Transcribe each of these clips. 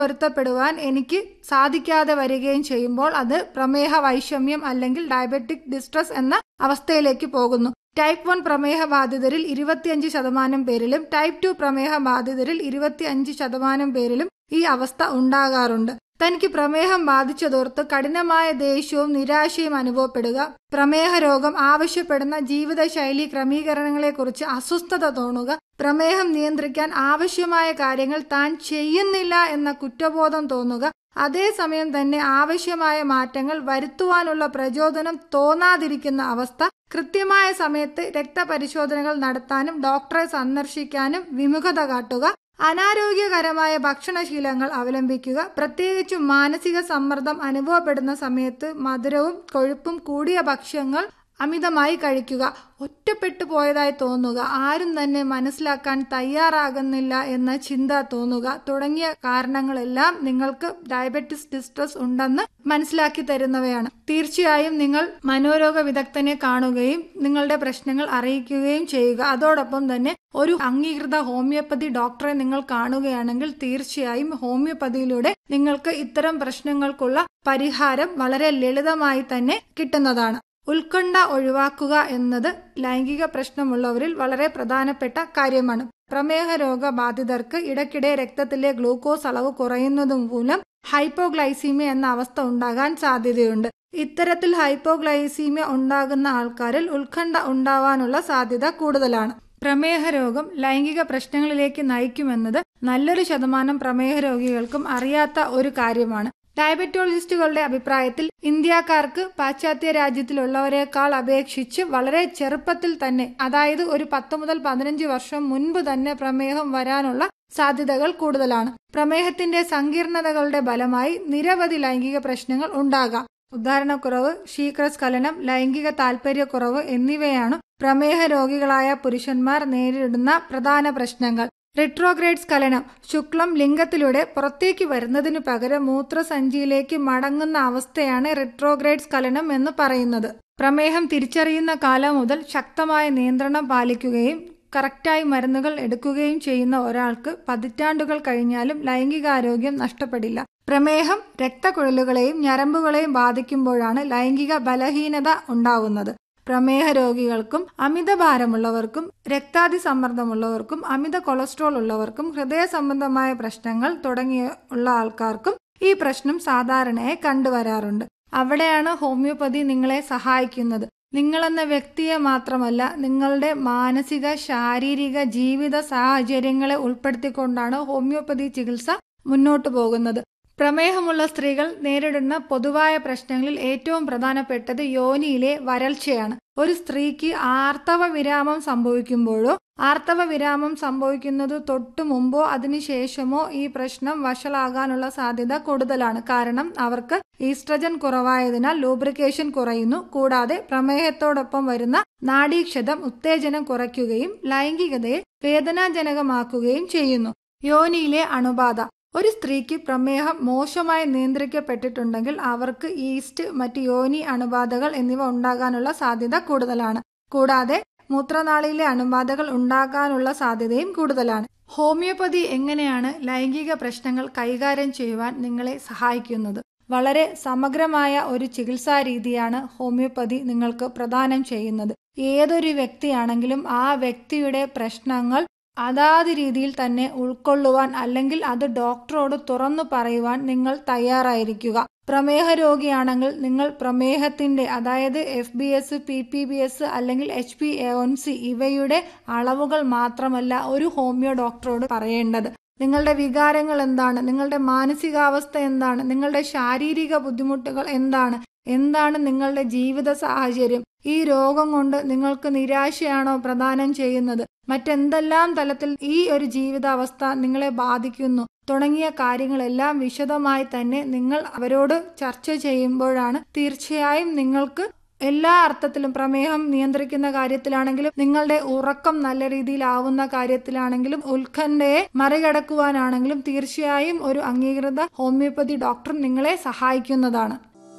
പൊരുത്തപ്പെടുവാൻ എനിക്ക് സാധിക്കാതെ വരികയും ചെയ്യുമ്പോൾ അത് പ്രമേഹ വൈഷമ്യം അല്ലെങ്കിൽ ഡയബറ്റിക് ഡിസ്ട്രസ് എന്ന അവസ്ഥയിലേക്ക് പോകുന്നു ടൈപ്പ് വൺ പ്രമേഹ ബാധിതരിൽ ഇരുപത്തിയഞ്ച് ശതമാനം പേരിലും ടൈപ്പ് ടു പ്രമേഹ ബാധിതരിൽ ഇരുപത്തിയഞ്ച് ശതമാനം പേരിലും ഈ അവസ്ഥ ഉണ്ടാകാറുണ്ട് തനിക്ക് പ്രമേഹം ബാധിച്ചതോർത്ത് കഠിനമായ ദേഷ്യവും നിരാശയും അനുഭവപ്പെടുക പ്രമേഹ രോഗം ആവശ്യപ്പെടുന്ന ജീവിതശൈലി ക്രമീകരണങ്ങളെക്കുറിച്ച് അസ്വസ്ഥത തോന്നുക പ്രമേഹം നിയന്ത്രിക്കാൻ ആവശ്യമായ കാര്യങ്ങൾ താൻ ചെയ്യുന്നില്ല എന്ന കുറ്റബോധം തോന്നുക അതേസമയം തന്നെ ആവശ്യമായ മാറ്റങ്ങൾ വരുത്തുവാനുള്ള പ്രചോദനം തോന്നാതിരിക്കുന്ന അവസ്ഥ കൃത്യമായ സമയത്ത് രക്തപരിശോധനകൾ നടത്താനും ഡോക്ടറെ സന്ദർശിക്കാനും വിമുഖത കാട്ടുക അനാരോഗ്യകരമായ ഭക്ഷണശീലങ്ങൾ അവലംബിക്കുക പ്രത്യേകിച്ചും മാനസിക സമ്മർദ്ദം അനുഭവപ്പെടുന്ന സമയത്ത് മധുരവും കൊഴുപ്പും കൂടിയ ഭക്ഷ്യങ്ങൾ അമിതമായി കഴിക്കുക ഒറ്റപ്പെട്ടു പോയതായി തോന്നുക ആരും തന്നെ മനസ്സിലാക്കാൻ തയ്യാറാകുന്നില്ല എന്ന ചിന്ത തോന്നുക തുടങ്ങിയ കാരണങ്ങളെല്ലാം നിങ്ങൾക്ക് ഡയബറ്റിസ് ഡിസ്ട്രസ് ഉണ്ടെന്ന് മനസ്സിലാക്കി തരുന്നവയാണ് തീർച്ചയായും നിങ്ങൾ മനോരോഗ വിദഗ്ധനെ കാണുകയും നിങ്ങളുടെ പ്രശ്നങ്ങൾ അറിയിക്കുകയും ചെയ്യുക അതോടൊപ്പം തന്നെ ഒരു അംഗീകൃത ഹോമിയോപ്പതി ഡോക്ടറെ നിങ്ങൾ കാണുകയാണെങ്കിൽ തീർച്ചയായും ഹോമിയോപ്പതിയിലൂടെ നിങ്ങൾക്ക് ഇത്തരം പ്രശ്നങ്ങൾക്കുള്ള പരിഹാരം വളരെ ലളിതമായി തന്നെ കിട്ടുന്നതാണ് ഉത്കണ്ഠ ഒഴിവാക്കുക എന്നത് ലൈംഗിക പ്രശ്നമുള്ളവരിൽ വളരെ പ്രധാനപ്പെട്ട കാര്യമാണ് പ്രമേഹ രോഗ ബാധിതർക്ക് ഇടയ്ക്കിടെ രക്തത്തിലെ ഗ്ലൂക്കോസ് അളവ് കുറയുന്നത് മൂലം ഹൈപ്പോഗ്ലൈസീമിയ എന്ന അവസ്ഥ ഉണ്ടാകാൻ സാധ്യതയുണ്ട് ഇത്തരത്തിൽ ഹൈപ്പോഗ്ലൈസീമിയ ഉണ്ടാകുന്ന ആൾക്കാരിൽ ഉത്കണ്ഠ ഉണ്ടാവാനുള്ള സാധ്യത കൂടുതലാണ് പ്രമേഹ രോഗം ലൈംഗിക പ്രശ്നങ്ങളിലേക്ക് നയിക്കുമെന്നത് നല്ലൊരു ശതമാനം പ്രമേഹ രോഗികൾക്കും അറിയാത്ത ഒരു കാര്യമാണ് ഡയബറ്റോളജിസ്റ്റുകളുടെ അഭിപ്രായത്തിൽ ഇന്ത്യക്കാർക്ക് പാശ്ചാത്യ രാജ്യത്തിലുള്ളവരെക്കാൾ അപേക്ഷിച്ച് വളരെ ചെറുപ്പത്തിൽ തന്നെ അതായത് ഒരു പത്ത് മുതൽ പതിനഞ്ച് വർഷം മുൻപ് തന്നെ പ്രമേഹം വരാനുള്ള സാധ്യതകൾ കൂടുതലാണ് പ്രമേഹത്തിന്റെ സങ്കീർണതകളുടെ ഫലമായി നിരവധി ലൈംഗിക പ്രശ്നങ്ങൾ ഉണ്ടാകാം ഉദാഹരണക്കുറവ് ശീഘ്രസ്ഖലനം ലൈംഗിക താൽപര്യക്കുറവ് എന്നിവയാണ് പ്രമേഹ രോഗികളായ പുരുഷന്മാർ നേരിടുന്ന പ്രധാന പ്രശ്നങ്ങൾ റിട്രോഗ്രേഡ് സ്ഖലനം ശുക്ലം ലിംഗത്തിലൂടെ പുറത്തേക്ക് വരുന്നതിനു പകരം മൂത്രസഞ്ചിയിലേക്ക് മടങ്ങുന്ന അവസ്ഥയാണ് റിട്രോഗ്രേഡ് സ്ഖലനം എന്ന് പറയുന്നത് പ്രമേഹം തിരിച്ചറിയുന്ന കാലം മുതൽ ശക്തമായ നിയന്ത്രണം പാലിക്കുകയും കറക്റ്റായി മരുന്നുകൾ എടുക്കുകയും ചെയ്യുന്ന ഒരാൾക്ക് പതിറ്റാണ്ടുകൾ കഴിഞ്ഞാലും ലൈംഗികാരോഗ്യം നഷ്ടപ്പെടില്ല പ്രമേഹം രക്തക്കുഴലുകളെയും ഞരമ്പുകളെയും ബാധിക്കുമ്പോഴാണ് ലൈംഗിക ബലഹീനത ഉണ്ടാവുന്നത് പ്രമേഹ രോഗികൾക്കും അമിതഭാരമുള്ളവർക്കും രക്താതി സമ്മർദ്ദമുള്ളവർക്കും അമിത കൊളസ്ട്രോൾ ഉള്ളവർക്കും ഹൃദയ സംബന്ധമായ പ്രശ്നങ്ങൾ തുടങ്ങിയ ഉള്ള ആൾക്കാർക്കും ഈ പ്രശ്നം സാധാരണയായി കണ്ടുവരാറുണ്ട് അവിടെയാണ് ഹോമിയോപ്പതി നിങ്ങളെ സഹായിക്കുന്നത് നിങ്ങളെന്ന വ്യക്തിയെ മാത്രമല്ല നിങ്ങളുടെ മാനസിക ശാരീരിക ജീവിത സാഹചര്യങ്ങളെ ഉൾപ്പെടുത്തിക്കൊണ്ടാണ് ഹോമിയോപ്പതി ചികിത്സ മുന്നോട്ടു പോകുന്നത് പ്രമേഹമുള്ള സ്ത്രീകൾ നേരിടുന്ന പൊതുവായ പ്രശ്നങ്ങളിൽ ഏറ്റവും പ്രധാനപ്പെട്ടത് യോനിയിലെ വരൾച്ചയാണ് ഒരു സ്ത്രീക്ക് ആർത്തവ വിരാമം സംഭവിക്കുമ്പോഴോ ആർത്തവ വിരാമം സംഭവിക്കുന്നത് തൊട്ടു മുമ്പോ അതിനുശേഷമോ ഈ പ്രശ്നം വഷളാകാനുള്ള സാധ്യത കൂടുതലാണ് കാരണം അവർക്ക് ഈസ്ട്രജൻ കുറവായതിനാൽ ലൂബ്രിക്കേഷൻ കുറയുന്നു കൂടാതെ പ്രമേഹത്തോടൊപ്പം വരുന്ന നാഡീക്ഷതം ഉത്തേജനം കുറയ്ക്കുകയും ലൈംഗികതയെ വേദനാജനകമാക്കുകയും ചെയ്യുന്നു യോനിയിലെ അണുബാധ ഒരു സ്ത്രീക്ക് പ്രമേഹം മോശമായി നിയന്ത്രിക്കപ്പെട്ടിട്ടുണ്ടെങ്കിൽ അവർക്ക് ഈസ്റ്റ് മറ്റ് യോനി അണുബാധകൾ എന്നിവ ഉണ്ടാകാനുള്ള സാധ്യത കൂടുതലാണ് കൂടാതെ മൂത്രനാളിയിലെ അണുബാധകൾ ഉണ്ടാകാനുള്ള സാധ്യതയും കൂടുതലാണ് ഹോമിയോപ്പതി എങ്ങനെയാണ് ലൈംഗിക പ്രശ്നങ്ങൾ കൈകാര്യം ചെയ്യുവാൻ നിങ്ങളെ സഹായിക്കുന്നത് വളരെ സമഗ്രമായ ഒരു ചികിത്സാ രീതിയാണ് ഹോമിയോപ്പതി നിങ്ങൾക്ക് പ്രദാനം ചെയ്യുന്നത് ഏതൊരു വ്യക്തിയാണെങ്കിലും ആ വ്യക്തിയുടെ പ്രശ്നങ്ങൾ അതാത് രീതിയിൽ തന്നെ ഉൾക്കൊള്ളുവാൻ അല്ലെങ്കിൽ അത് ഡോക്ടറോട് തുറന്നു പറയുവാൻ നിങ്ങൾ തയ്യാറായിരിക്കുക പ്രമേഹ രോഗിയാണെങ്കിൽ നിങ്ങൾ പ്രമേഹത്തിന്റെ അതായത് F B S P P B S അല്ലെങ്കിൽ H P A one C ഇവയുടെ അളവുകൾ മാത്രമല്ല ഒരു ഹോമിയോ ഡോക്ടറോട് പറയേണ്ടത് നിങ്ങളുടെ വികാരങ്ങൾ എന്താണ് നിങ്ങളുടെ മാനസികാവസ്ഥ എന്താണ് നിങ്ങളുടെ ശാരീരിക ബുദ്ധിമുട്ടുകൾ എന്താണ് എന്താണ് നിങ്ങളുടെ ജീവിത സാഹചര്യം ഈ രോഗം കൊണ്ട് നിങ്ങൾക്ക് നിരാശയാണോ പ്രദാനം ചെയ്യുന്നത് മറ്റെന്തെല്ലാം തലത്തിൽ ഈ ഒരു ജീവിതാവസ്ഥ നിങ്ങളെ ബാധിക്കുന്നു തുടങ്ങിയ കാര്യങ്ങളെല്ലാം വിശദമായി തന്നെ നിങ്ങൾ അവരോട് ചർച്ച ചെയ്യുമ്പോഴാണ് തീർച്ചയായും നിങ്ങൾക്ക് എല്ലാ അർത്ഥത്തിലും പ്രമേഹം നിയന്ത്രിക്കുന്ന കാര്യത്തിലാണെങ്കിലും നിങ്ങളുടെ ഉറക്കം നല്ല രീതിയിലാവുന്ന കാര്യത്തിലാണെങ്കിലും ഉത്കണ്ഠയെ മറികടക്കുവാനാണെങ്കിലും തീർച്ചയായും ഒരു അംഗീകൃത ഹോമിയോപ്പതി ഡോക്ടർ നിങ്ങളെ സഹായിക്കുന്നതാണ്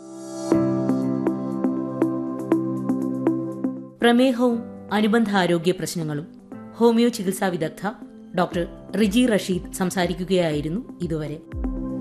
പ്രമേഹവും അനുബന്ധ ആരോഗ്യ പ്രശ്നങ്ങളും ഹോമിയോ ചികിത്സാ വിദഗ്ധ ഡോക്ടർ റിജി റഷീദ് സംസാരിക്കുകയായിരുന്നു ഇതുവരെ